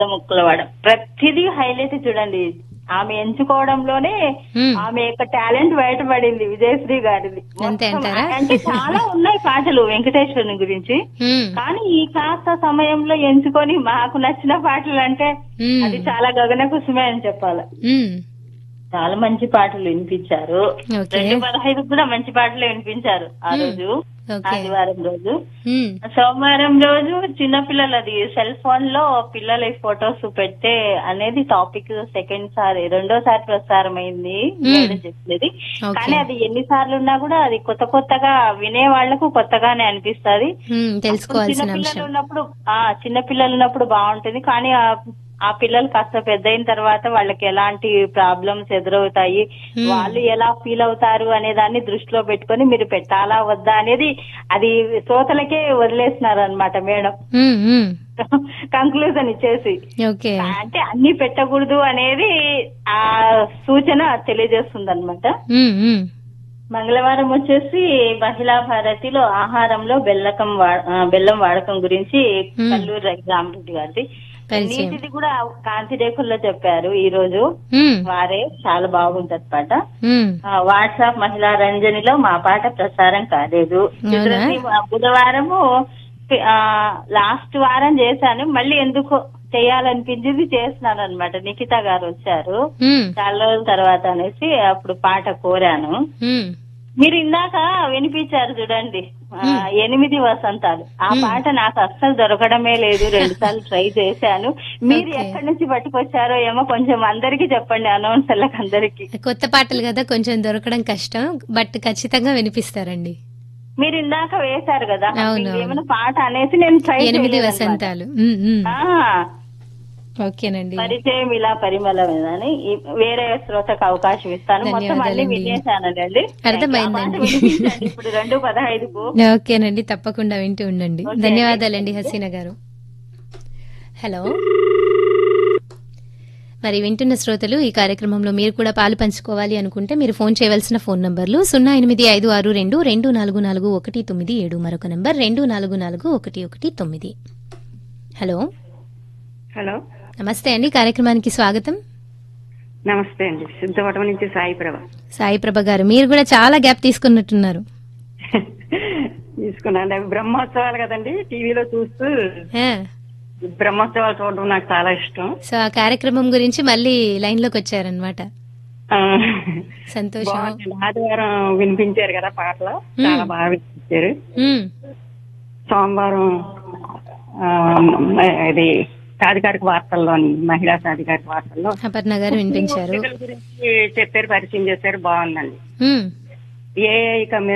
ముక్కులవాడ ప్రతిదీ హైలైట్ చూడండి ఆమె ఎంచుకోవడంలోనే మ్మ్. ఆమె యొక్క టాలెంట్ బయటపడింది విజయశ్రీ గారిది అంతే మొత్తం అంటారా? అంటే చాలా ఉన్నాయి పాటలు వెంకటేశ్వరుని గురించి మ్మ్. కానీ ఈ కాస్త సమయంలో ఎంచుకొని మాకు నచ్చిన పాటలు అంటే మ్మ్. అది చాలా గగన కుసుమే అని చెప్పాలి మ్మ్. చాలా మంచి పాటలు వినిపించారు ఓకే. రెండు పదహైదు కూడా మంచి పాటలు వినిపించారు ఆ మ్మ్. రోజు ఓకే ఆదివారం రోజు మ్మ్. సోమవారం రోజు చిన్నపిల్లలది సెల్ ఫోన్ లో పిల్లల ఫొటోస్ పెట్టే అనేది టాపిక్ సెకండ్ సారి రెండోసారి ప్రసారం అయింది మ్మ్. మేడం చెప్పేది ఓకే. కానీ అది ఎన్ని సార్లు ఉన్నా కూడా అది కొత్త కొత్తగా వినే వాళ్లకు కొత్తగానే అనిపిస్తది మ్మ్. తెలుసుకోవాల్సిన చిన్నపిల్లలు అంశం ఉన్నప్పుడు ఆ చిన్న పిల్లలు ఉన్నప్పుడు బాగుంటుంది కానీ ఆ ఆ పిల్లలు కాస్త పెద్ద అయిన తర్వాత వాళ్ళకి ఎలాంటి ప్రాబ్లమ్స్ ఎదురవుతాయి Hmm. వాళ్ళు ఎలా ఫీల్ అవుతారు అనే దాన్ని దృష్టిలో పెట్టుకొని మీరు పెట్టాలా వద్దా అనేది అది శ్రోతలకే వదిలేస్తున్నారు అనమాట మేడం మ్మ్. మ్మ్. కంక్లూజన్ ఇచ్చేసి ఓకే అంటే అన్ని పెట్టకూడదు అనేది ఆ సూచన తెలియజేస్తుంది అనమాట మ్మ్. మ్మ్. మంగళవారం వచ్చేసి మహిళా భారతిలో ఆహారంలో బెల్లకం వా- ఆ, బెల్లం వాడకం గురించి Hmm. కల్లూరు రవి రామరెడ్డి గారిది పరిచయం. నీటిది కూడా కాంతి రేకుల్లో చెప్పారు ఈ రోజు మ్మ్. వారే చాలా బాగుంటది పాట మ్మ్. ఆ, వాట్సాప్ మహిళా రంజనిలో మా పాట ప్రసారం కాలేదు అవునా? చిత్రసీ బుధవారము ఆ, లాస్ట్ వారం చేశాను మళ్ళీ ఎందుకో చేయాలనిపించింది చేస్తున్నాను అనమాట నిఖిత గారు వచ్చారు మ్మ్. చాలా రోజుల తర్వాత అనేసి అప్పుడు పాట కోరాను మ్మ్. మీరు ఇందాక వినిపించారు చూడండి ఆ, ఎనిమిది వసంతాలు ఆ Hmm. పాట నాకు అస్సలు దొరకడమే లేదు రెండు సార్లు ట్రై చేశాను మీరు Okay. ఎక్కడి నుంచి పట్టుకొచ్చారో ఏమో కొంచెం అందరికి చెప్పండి అనౌన్సర్లకు అందరికి కొత్త పాటలు కదా కొంచెం దొరకడం కష్టం బట్ ఖచ్చితంగా వినిపిస్తారండి మీరు ఇందాక వేశారు కదా అవును, మీకు అవును. ఏమైనా పాట అనేసి నేను ట్రై ఎనిమిది చేయలేదన్నమాట. వసంతాలు మ్మ్. మ్మ్. ఆ, ఓకేనండి పరిచయం ఇలా పరిమళమేనని ఈ- వేరే శ్రోతకు అవకాశం ఇస్తాను మొత్తం అన్ని ధన్యవాదాలండి. వినేశానండి అర్థమైందండి. ఆ పాట వినిపించండి ఇప్పుడు రెండు పదహైదుకు ఓకేనండి తప్పకుండా వింటూ ఉండండి ఓకే. ధన్యవాదాలండి హసీనా గారు హలో మరి వింటున్న శ్రోతలు ఈ కార్యక్రమంలో మీరు కూడా పాలు పంచుకోవాలి అనుకుంటే మీరు ఫోన్ చేయవలసిన ఫోన్ నంబర్లు సున్నా ఎనిమిది ఐదు ఆరు రెండు రెండు నాలుగు నాలుగు ఒకటి తొమ్మిది ఏడు మరొక నంబర్ రెండు నాలుగు నాలుగు ఒకటి ఒకటి తొమ్మిది హలో హలో నమస్తే అండి కార్యక్రమానికి స్వాగతం నమస్తే అండి సిద్ధవటం నుంచి సాయి ప్రభ సాయి ప్రభ గారు మీరు కూడా చాలా గ్యాప్ తీసుకున్నట్టున్నారు తీసుకున్నాను అవి బ్రహ్మోత్సవాలు కదండి టీవీలో చూస్తూ ఆ, బ్రహ్మోత్సవాలు చూడడం నాకు చాలా ఇష్టం సో ఆ కార్యక్రమం గురించి మళ్ళీ లైన్లోకి వచ్చారనమాట ఆ, సంతోషం బాగుందండి. ఆదివారం వినిపించారు కదా పాటలు చాలా బాగా వినిపించారు మ్మ్. సోమవారం ఆ, ఇది సాధికారిక వార్తల్లోని మహిళా సాధికారిక వార్తల్లో అపర్ణ గారు వినిపించారు పిల్లల గురించి చెప్పారు పరిచయం చేశారు బాగుందండి మ్మ్. ఏఐ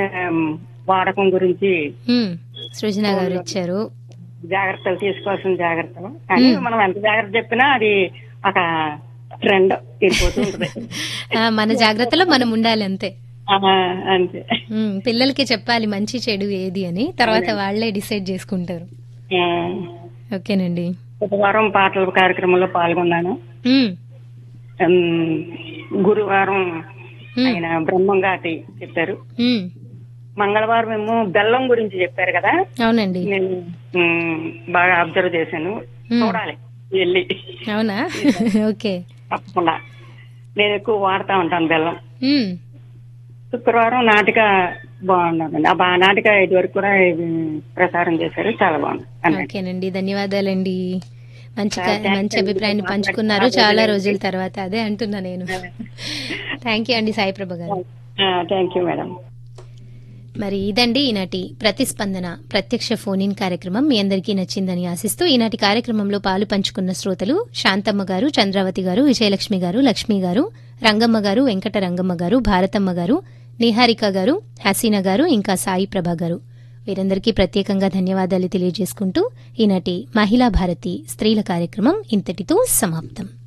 వాడకం గురించి మ్మ్. సృజన గారు ఇచ్చారు జాగ్రత్తలు తీసుకోవాల్సిన జాగ్రత్తలు కానీ మనం ఎంత జాగ్రత్త చెప్పినా అది ఒక ట్రెండ్ వెళ్ళిపోతూ ఉంటుంది ఆ, మన జాగ్రత్తలో మనం ఉండాలి అంతే ఆ, అంతే మ్మ్. పిల్లలకి చెప్పాలి మంచి చెడు ఏది అని తర్వాత వాళ్ళే డిసైడ్ చేసుకుంటారు ఆ, ఓకేనండి బుధవారం పాటల కార్యక్రమంలో పాల్గొన్నాను మ్మ్. ఉమ్, గురువారం మ్మ్. ఆయన బ్రహ్మంగాటి చెప్పారు మ్మ్. మంగళవారం ఏమో బెల్లం గురించి చెప్పారు కదా అవునండి నేను ఉమ్, బాగా అబ్జర్వ్ చేశాను చూడాలి వెళ్ళి అవునా ఓకే తప్పకుండా నేను ఎక్కువ వాడుతా ఉంటాను బెల్లం మ్మ్. శుక్రవారం నాటిక బాగున్నదండి ఆ బా- నాటిక ఇది వరకు కూడా ఇది ప్రసారం చేశారు చాలా బాగుంది అన్నట్టు ఓకేనండి ధన్యవాదాలండి మంచి క- మంచి అభిప్రాయాన్ని పంచుకున్నారు చాలా రోజుల తర్వాత అదే అంటున్నా నేను థ్యాంక్ యూ అండి సాయి ప్రభ గారు థ్యాంక్ యూ మేడం మరి ఇదండి ఈనాటి ప్రతిస్పందన ప్రత్యక్ష ఫోన్ ఇన్ కార్యక్రమం మీ అందరికీ నచ్చిందని ఆశిస్తూ ఈనాటి కార్యక్రమంలో పాలు పంచుకున్న శ్రోతలు శాంతమ్మ గారు చంద్రావతి గారు విజయలక్ష్మి గారు లక్ష్మి గారు రంగమ్మ గారు వెంకట రంగమ్మ గారు భారతమ్మ గారు నిహారిక గారు హసీనా గారు ఇంకా సాయి ప్రభ గారు వీరందరికీ ప్రత్యేకంగా ధన్యవాదాలు తెలియజేసుకుంటూ ఈనాటి మహిళా భారతి స్త్రీల కార్యక్రమం ఇంతటితో సమాప్తం